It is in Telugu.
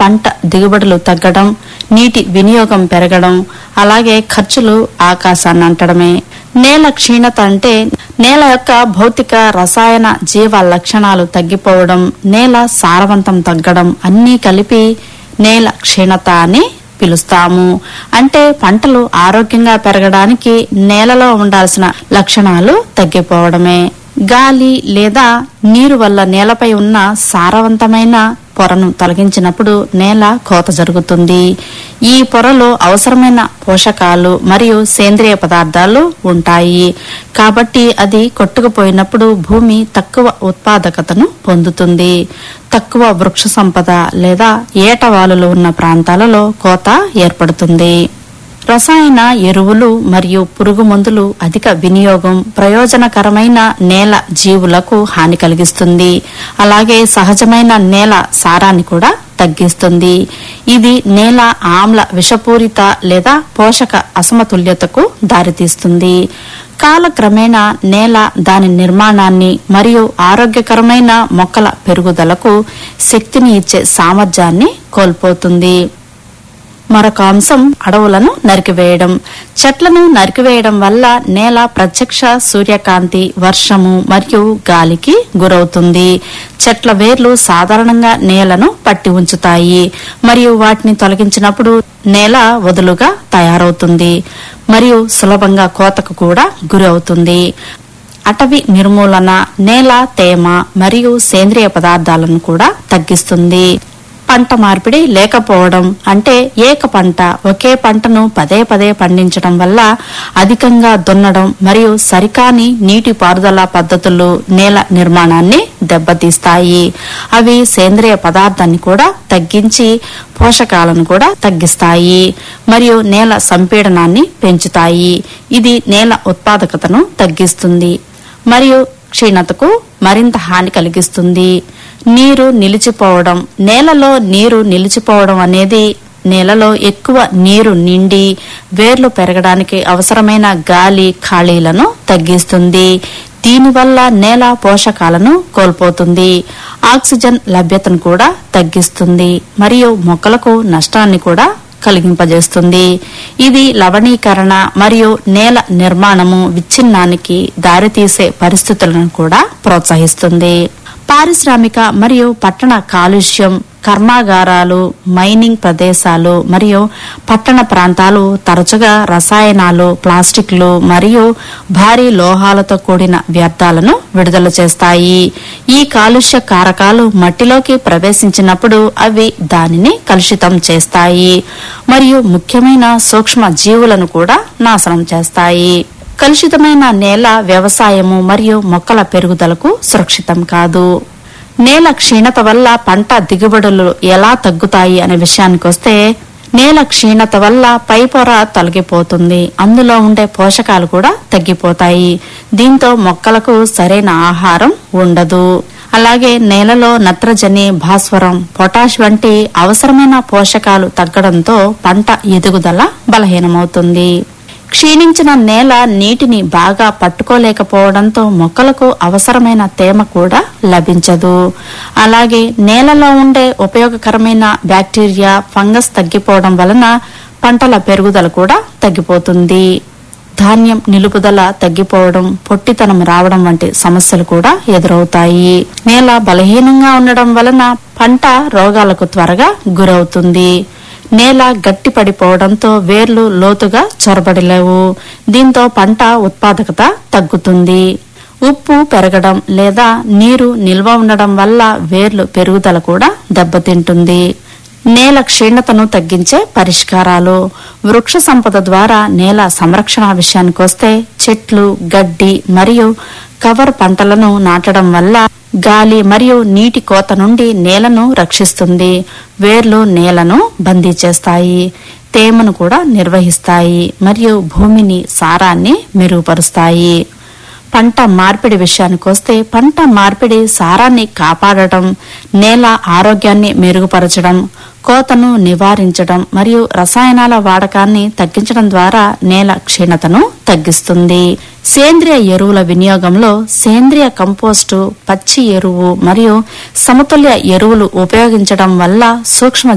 పంట దిగుబడులు తగ్గడం నీటి వినియోగం పెరగడం అలాగే ఖర్చులు ఆకాశాన్ని అంటడమే నేల క్షీణత అంటే నేల యొక్క భౌతిక రసాయన జీవ లక్షణాలు తగ్గిపోవడం నేల సారవంతం తగ్గడం అన్నీ కలిపి నేల క్షీణత అని పిలుస్తాము అంటే పంటలు ఆరోగ్యంగా పెరగడానికి నేలలో ఉండాల్సిన లక్షణాలు తగ్గిపోవడమే గాలి లేదా నీరు వల్ల నేలపై ఉన్న సారవంతమైన పొరను తొలగించినప్పుడు నేల కోత జరుగుతుంది ఈ పొరలో అవసరమైన పోషకాలు మరియు సేంద్రియ పదార్థాలు ఉంటాయి కాబట్టి అది కొట్టుకుపోయినప్పుడు భూమి తక్కువ ఉత్పాదకతను పొందుతుంది తక్కువ వృక్ష సంపద లేదా ఏటవాలులు ఉన్న ప్రాంతాలలో కోత ఏర్పడుతుంది రసాయన ఎరువులు మరియు పురుగు మందులు అధిక వినియోగం ప్రయోజనకరమైన నేల జీవులకు హాని కలిగిస్తుంది అలాగే సహజమైన నేల సారాన్ని కూడా తగ్గిస్తుంది ఇది నేల ఆమ్ల విషపూరిత లేదా పోషక అసమతుల్యతకు దారితీస్తుంది కాలక్రమేణా నేల దాని నిర్మాణాన్ని మరియు ఆరోగ్యకరమైన మొక్కల పెరుగుదలకు శక్తిని ఇచ్చే సామర్థ్యాన్ని కోల్పోతుంది మరొక అంశం అడవులను నరికివేయడం చెట్లను నరికివేయడం వల్ల నేల ప్రత్యక్ష సూర్యకాంతి వర్షము మరియు గాలికి గురవుతుంది చెట్ల వేర్లు సాధారణంగా నేలను పట్టి ఉంచుతాయి మరియు వాటిని తొలగించినప్పుడు నేల వదులుగా తయారవుతుంది మరియు సులభంగా కోతకు కూడా గురవుతుంది అటవీ నిర్మూలన నేల తేమ మరియు సేంద్రియ పదార్థాలను కూడా తగ్గిస్తుంది పంట మార్పిడి లేకపోవడం అంటే ఏక పంట ఒకే పంటను పదే పదే పండించడం వల్ల అధికంగా దున్నడం మరియు సరికాని నీటి పారుదల పద్ధతులు నేల నిర్మాణాన్ని దెబ్బతీస్తాయి అవి సేంద్రియ పదార్థాన్ని కూడా తగ్గించి పోషకాలను కూడా తగ్గిస్తాయి మరియు నేల సంపీడనాన్ని పెంచుతాయి ఇది నేల ఉత్పాదకతను తగ్గిస్తుంది మరియు క్షీణతకు మరింత హాని కలిగిస్తుంది నీరు నిలిచిపోవడం నేలలో నీరు నిలిచిపోవడం అనేది నేలలో ఎక్కువ నీరు నిండి వేర్లు పెరగడానికి అవసరమైన గాలి ఖాళీలను తగ్గిస్తుంది దీనివల్ల నేల పోషకాలను కోల్పోతుంది ఆక్సిజన్ లభ్యతను కూడా తగ్గిస్తుంది మరియు మొక్కలకు నష్టాన్ని కూడా కలిగింపజేస్తుంది ఇది లవణీకరణ మరియు నేల నిర్మాణము విచ్ఛిన్నానికి దారితీసే పరిస్థితులను కూడా ప్రోత్సహిస్తుంది పారిశ్రామిక మరియు పట్టణ కాలుష్యం కర్మాగారాలు మైనింగ్ ప్రదేశాలు మరియు పట్టణ ప్రాంతాలు తరచుగా రసాయనాలు ప్లాస్టిక్లు మరియు భారీ లోహాలతో కూడిన వ్యర్థాలను విడుదల చేస్తాయి ఈ కాలుష్య కారకాలు మట్టిలోకి ప్రవేశించినప్పుడు అవి దానిని కలుషితం చేస్తాయి మరియు ముఖ్యమైన సూక్ష్మ జీవులను కూడా నాశనం చేస్తాయి కలుషితమైన నేల వ్యవసాయము మరియు మొక్కల పెరుగుదలకు సురక్షితం కాదు నేల క్షీణత వల్ల పంట దిగుబడులు ఎలా తగ్గుతాయి అనే విషయానికొస్తే నేల క్షీణత వల్ల పై పొర తొలగిపోతుంది అందులో ఉండే పోషకాలు కూడా తగ్గిపోతాయి దీంతో మొక్కలకు సరైన ఆహారం ఉండదు అలాగే నేలలో నత్రజని భాస్వరం పొటాష్ వంటి అవసరమైన పోషకాలు తగ్గడంతో పంట ఎదుగుదల బలహీనమవుతుంది క్షీణించిన నేల నీటిని బాగా పట్టుకోలేకపోవడంతో మొక్కలకు అవసరమైన తేమ కూడా లభించదు అలాగే నేలలో ఉండే ఉపయోగకరమైన బ్యాక్టీరియా ఫంగస్ తగ్గిపోవడం వలన పంటల పెరుగుదల కూడా తగ్గిపోతుంది ధాన్యం నిలుపుదల తగ్గిపోవడం పొట్టితనం రావడం వంటి సమస్యలు కూడా ఎదురవుతాయి నేల బలహీనంగా ఉండడం వలన పంట రోగాలకు త్వరగా గురవుతుంది నేల గట్టి పడిపోవడంతో వేర్లు లోతుగా చొరబడలేవు దీంతో పంట ఉత్పాదకత తగ్గుతుంది ఉప్పు పెరగడం లేదా నీరు నిల్వ ఉండడం వల్ల వేర్లు పెరుగుదల కూడా దెబ్బతింటుంది నేల క్షీణతను తగ్గించే పరిష్కారాలు వృక్ష సంపద ద్వారా నేల సంరక్షణ విషయానికొస్తే చెట్లు గడ్డి మరియు కవర్ పంటలను నాటడం వల్ల గాలి మరియు నీటి కోత నుండి నేలను రక్షిస్తుంది వేర్లు నేలను బందీ చేస్తాయి తేమను కూడా నిర్వహిస్తాయి మరియు భూమిని సారాన్ని మెరుగుపరుస్తాయి పంట మార్పిడి విషయానికొస్తే పంట మార్పిడి సారాన్ని కాపాడటం నేల ఆరోగ్యాన్ని మెరుగుపరచడం కోతను నివారించడం మరియు రసాయనాల వాడకాన్ని తగ్గించడం ద్వారా నేల క్షీణతను తగ్గిస్తుంది సేంద్రియ ఎరువుల వినియోగంలో సేంద్రియ కంపోస్టు పచ్చి ఎరువు మరియు సమతుల్య ఎరువులు ఉపయోగించడం వల్ల సూక్ష్మ